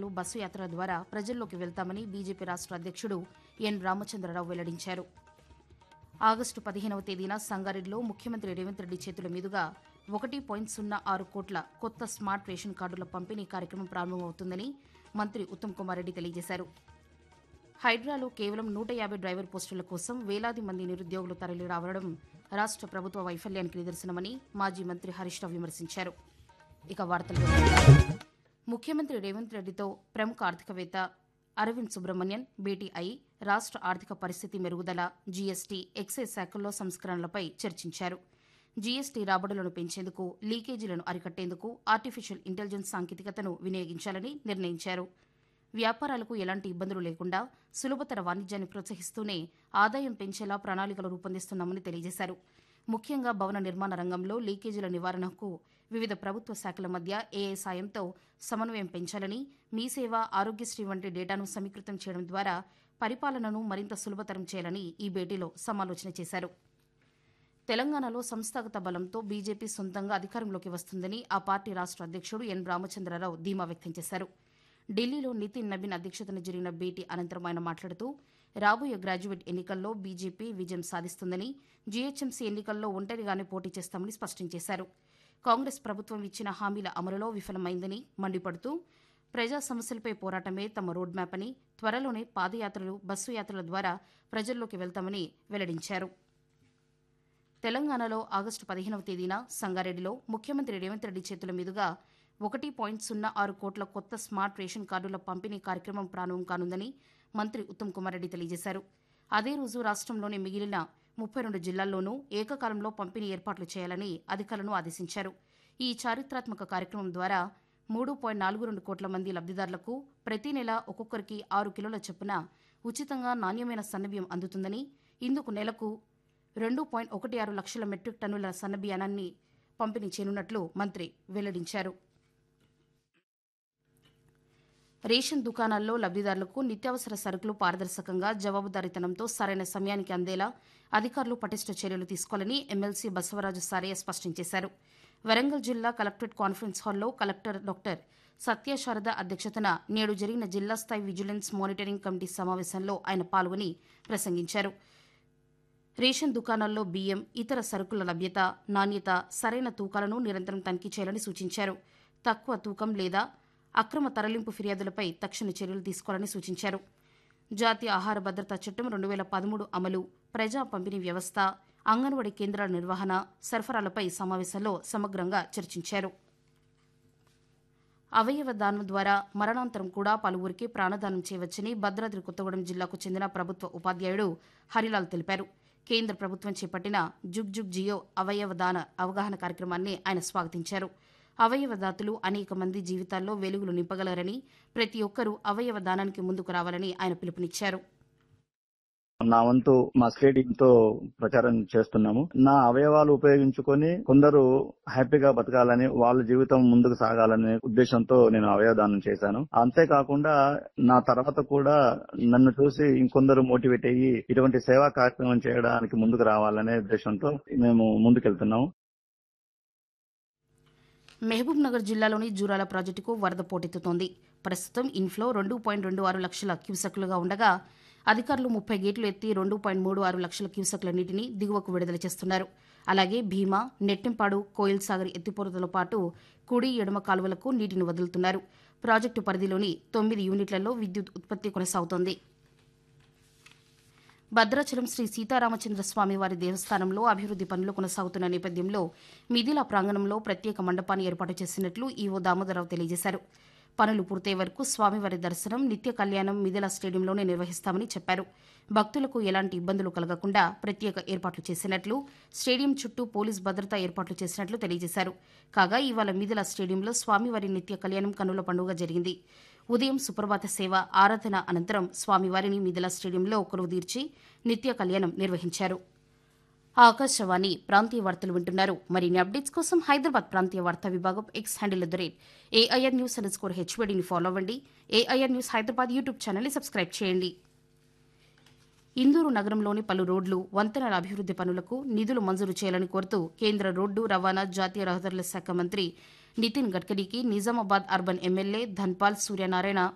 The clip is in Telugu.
బస్సు యాత్రల ద్వారా ప్రజల్లోకి వెళ్తామని బీజేపీ రాష్ట్ర అధ్యక్షుడు ఎన్ రామచంద్రరావు వెల్లడించారు ఆగస్టు పదిహేనవ తేదీన సంగారెడ్డిలో ముఖ్యమంత్రి రేవంత్ రెడ్డి చేతుల మీదుగా ఒకటి పాయింట్ సున్నా ఆరు కోట్ల కొత్త స్మార్ట్ రేషన్ కార్డుల పంపిణీ కార్యక్రమం ప్రారంభమవుతుందని మంత్రి ఉత్తమ్ కుమార్ రెడ్డి తెలియజేశారు హైడ్రాలో కేవలం నూట యాభై డ్రైవర్ పోస్టుల కోసం వేలాది మంది నిరుద్యోగులు తరలి రావడం రాష్ట్ర ప్రభుత్వ వైఫల్యానికి నిదర్శనమని మాజీ మంత్రి హరీష్ రావు విమర్శించారు ఇక వార్తలు ముఖ్యమంత్రి రేవంత్ రెడ్డితో ప్రముఖ ఆర్థికవేత్త అరవింద్ సుబ్రహ్మణ్యన్ భేటీ అయి రాష్ట్ర ఆర్థిక పరిస్థితి మెరుగుదల జీఎస్టీ ఎక్సైజ్ శాఖల్లో సంస్కరణలపై చర్చించారు జీఎస్టీ రాబడులను పెంచేందుకు లీకేజీలను అరికట్టేందుకు ఆర్టిఫిషియల్ ఇంటెలిజెన్స్ సాంకేతికతను వినియోగించాలని నిర్ణయించారు వ్యాపారాలకు ఎలాంటి ఇబ్బందులు లేకుండా సులభతర వాణిజ్యాన్ని ప్రోత్సహిస్తూనే ఆదాయం పెంచేలా ప్రణాళికలు రూపొందిస్తున్నామని తెలియజేశారు ముఖ్యంగా భవన నిర్మాణ రంగంలో లీకేజీల నివారణకు వివిధ ప్రభుత్వ శాఖల మధ్య ఏఐ సాయంతో సమన్వయం పెంచాలని మీ సేవ ఆరోగ్యశ్రీ వంటి డేటాను సమీకృతం చేయడం ద్వారా పరిపాలనను మరింత సులభతరం చేయాలని ఈ భేటీలో సమాలోచన చేశారు తెలంగాణలో సంస్థాగత బలంతో బీజేపీ సొంతంగా అధికారంలోకి వస్తుందని ఆ పార్టీ రాష్ట్ర అధ్యక్షుడు ఎన్ రామచంద్రరావు ధీమా వ్యక్తం చేశారు ఢిల్లీలో నితిన్ నబీన్ అధ్యక్షతన జరిగిన భేటీ అనంతరం ఆయన మాట్లాడుతూ రాబోయే గ్రాడ్యుయేట్ ఎన్నికల్లో బీజేపీ విజయం సాధిస్తుందని జీహెచ్ఎంసీ ఎన్నికల్లో ఒంటరిగానే పోటీ చేస్తామని స్పష్టం చేశారు కాంగ్రెస్ ప్రభుత్వం ఇచ్చిన హామీల అమలులో విఫలమైందని మండిపడుతూ ప్రజా సమస్యలపై పోరాటమే తమ రోడ్ మ్యాప్ అని త్వరలోనే పాదయాత్రలు బస్సు యాత్రల ద్వారా ప్రజల్లోకి వెళ్తామని వెల్లడించారు తెలంగాణలో ఆగస్టు పదిహేనవ తేదీన సంగారెడ్డిలో ముఖ్యమంత్రి రేవంత్ రెడ్డి చేతుల మీదుగా ఒకటి పాయింట్ సున్నా ఆరు కోట్ల కొత్త స్మార్ట్ రేషన్ కార్డుల పంపిణీ కార్యక్రమం ప్రారంభం కానుందని మంత్రి ఉత్తమ్ కుమార్ రెడ్డి తెలియజేశారు అదే రోజు రాష్ట్రంలోని మిగిలిన ముప్పై రెండు జిల్లాల్లోనూ ఏకకాలంలో పంపిణీ ఏర్పాట్లు చేయాలని అధికారులను ఆదేశించారు ఈ చారిత్రాత్మక కార్యక్రమం ద్వారా మూడు పాయింట్ నాలుగు రెండు కోట్ల మంది లబ్దిదారులకు ప్రతి నెల ఒక్కొక్కరికి ఆరు కిలోల చొప్పున ఉచితంగా నాణ్యమైన సన్నబియ్యం అందుతుందని ఇందుకు నెలకు రెండు పాయింట్ ఒకటి ఆరు లక్షల మెట్రిక్ టన్నుల సన్నబియ్యానాన్ని పంపిణీ చేయనున్నట్లు మంత్రి వెల్లడించారు రేషన్ దుకాణాల్లో లబ్దిదారులకు నిత్యావసర సరుకులు పారదర్శకంగా జవాబుదారీతనంతో సరైన సమయానికి అందేలా అధికారులు పటిష్ట చర్యలు తీసుకోవాలని ఎమ్మెల్సీ బసవరాజు సారయ్య స్పష్టం చేశారు వరంగల్ జిల్లా కలెక్టరేట్ కాన్ఫరెన్స్ హాల్లో కలెక్టర్ డాక్టర్ సత్యశారద అధ్యక్షతన నేడు జరిగిన జిల్లా స్థాయి విజిలెన్స్ మానిటరింగ్ కమిటీ సమావేశంలో ఆయన పాల్గొని ప్రసంగించారు రేషన్ దుకాణాల్లో బియ్యం ఇతర సరుకుల లభ్యత నాణ్యత సరైన తూకాలను నిరంతరం తనిఖీ చేయాలని సూచించారు తక్కువ తూకం లేదా అక్రమ తరలింపు ఫిర్యాదులపై తక్షణ చర్యలు తీసుకోవాలని సూచించారు జాతీయ ఆహార భద్రతా చట్టం రెండు వేల పదమూడు అమలు ప్రజా పంపిణీ వ్యవస్థ అంగన్వాడీ కేంద్రాల నిర్వహణ సరఫరాలపై సమావేశంలో సమగ్రంగా చర్చించారు అవయవ దానం ద్వారా మరణాంతరం కూడా పలువురికి ప్రాణదానం చేయవచ్చని భద్రాద్రి కొత్తగూడెం జిల్లాకు చెందిన ప్రభుత్వ ఉపాధ్యాయుడు హరిలాల్ తెలిపారు కేంద్ర ప్రభుత్వం చేపట్టిన జుగ్ జుగ్ జియో అవయవ దాన అవగాహన కార్యక్రమాన్ని ఆయన స్వాగతించారు అవయవ దాతలు అనేక మంది జీవితాల్లో వెలుగులు నింపగలరని ప్రతి ఒక్కరూ అవయవ దానానికి ముందుకు రావాలని ఆయన పిలుపునిచ్చారు నా వంతు మా స్టేట్ తో ప్రచారం చేస్తున్నాము నా అవయవాలు ఉపయోగించుకొని కొందరు హ్యాపీగా బతకాలని వాళ్ళ జీవితం ముందుకు సాగాలనే ఉద్దేశంతో నేను అవయవదానం చేశాను అంతేకాకుండా నా తర్వాత కూడా నన్ను చూసి ఇంకొందరు మోటివేట్ అయ్యి ఇటువంటి సేవా కార్యక్రమం చేయడానికి ముందుకు రావాలనే ఉద్దేశంతో మేము ముందుకెళ్తున్నాము మహబూబ్ నగర్ జిల్లాలోని జూరాల ప్రాజెక్టుకు వరద పోటెత్తుతోంది ప్రస్తుతం ఇన్ఫ్లో రెండు పాయింట్ రెండు ఆరు లక్షల క్యూసెక్లుగా ఉండగా అధికారులు ముప్పై గేట్లు ఎత్తి రెండు పాయింట్ మూడు ఆరు లక్షల క్యూసెక్ల నీటిని దిగువకు విడుదల చేస్తున్నారు అలాగే భీమా నెట్టింపాడు కోయిల్ సాగర్ ఎత్తిపోతలతో పాటు కుడి ఎడమ కాలువలకు నీటిని వదులుతున్నారు ప్రాజెక్టు పరిధిలోని తొమ్మిది యూనిట్లలో విద్యుత్ ఉత్పత్తి కొనసాగుతోంది భద్రాచలం శ్రీ సీతారామచంద్ర స్వామి వారి దేవస్థానంలో అభివృద్ది పనులు కొనసాగుతున్న నేపథ్యంలో మిథిలా ప్రాంగణంలో ప్రత్యేక మండపాన్ని ఏర్పాటు చేసినట్లు ఈవో దామోదరరావు తెలియజేశారు పనులు పూర్తయ్యే వరకు స్వామివారి దర్శనం నిత్య కళ్యాణం మిథిలా స్టేడియంలోనే నిర్వహిస్తామని చెప్పారు భక్తులకు ఎలాంటి ఇబ్బందులు కలగకుండా ప్రత్యేక ఏర్పాట్లు చేసినట్లు స్టేడియం చుట్టూ పోలీస్ భద్రత ఏర్పాట్లు చేసినట్లు తెలియజేశారు కాగా ఇవాళ మిథిలా స్టేడియంలో స్వామివారి నిత్య కళ్యాణం కన్నుల పండుగ జరిగింది ఉదయం సుప్రభాత సేవ ఆరాధన అనంతరం స్వామివారిని మిథిలా స్టేడియంలో కొలువుదీర్చి నిత్య కళ్యాణం నిర్వహించారు ఆకాశవాణి ప్రాంతీయ వార్తలు వింటున్నారు మరిన్ని అప్డేట్స్ కోసం హైదరాబాద్ ప్రాంతీయ వార్తా విభాగం X handle at the rate AIR news under score హెచ్వీడీని ఫాలో అవ్వండి ఏఐఆర్ న్యూస్ హైదరాబాద్ యూట్యూబ్ ఛానల్ని సబ్స్క్రైబ్ చేయండి ఇందూరు నగరంలోని పలు రోడ్లు వంతెనల అభివృద్ది పనులకు నిధులు మంజూరు చేయాలని కోరుతూ కేంద్ర రోడ్డు రవాణా జాతీయ రహదారుల శాఖ మంత్రి నితిన్ గడ్కరీకి నిజామాబాద్ అర్బన్ ఎమ్మెల్యే ధన్పాల్ సూర్యనారాయణ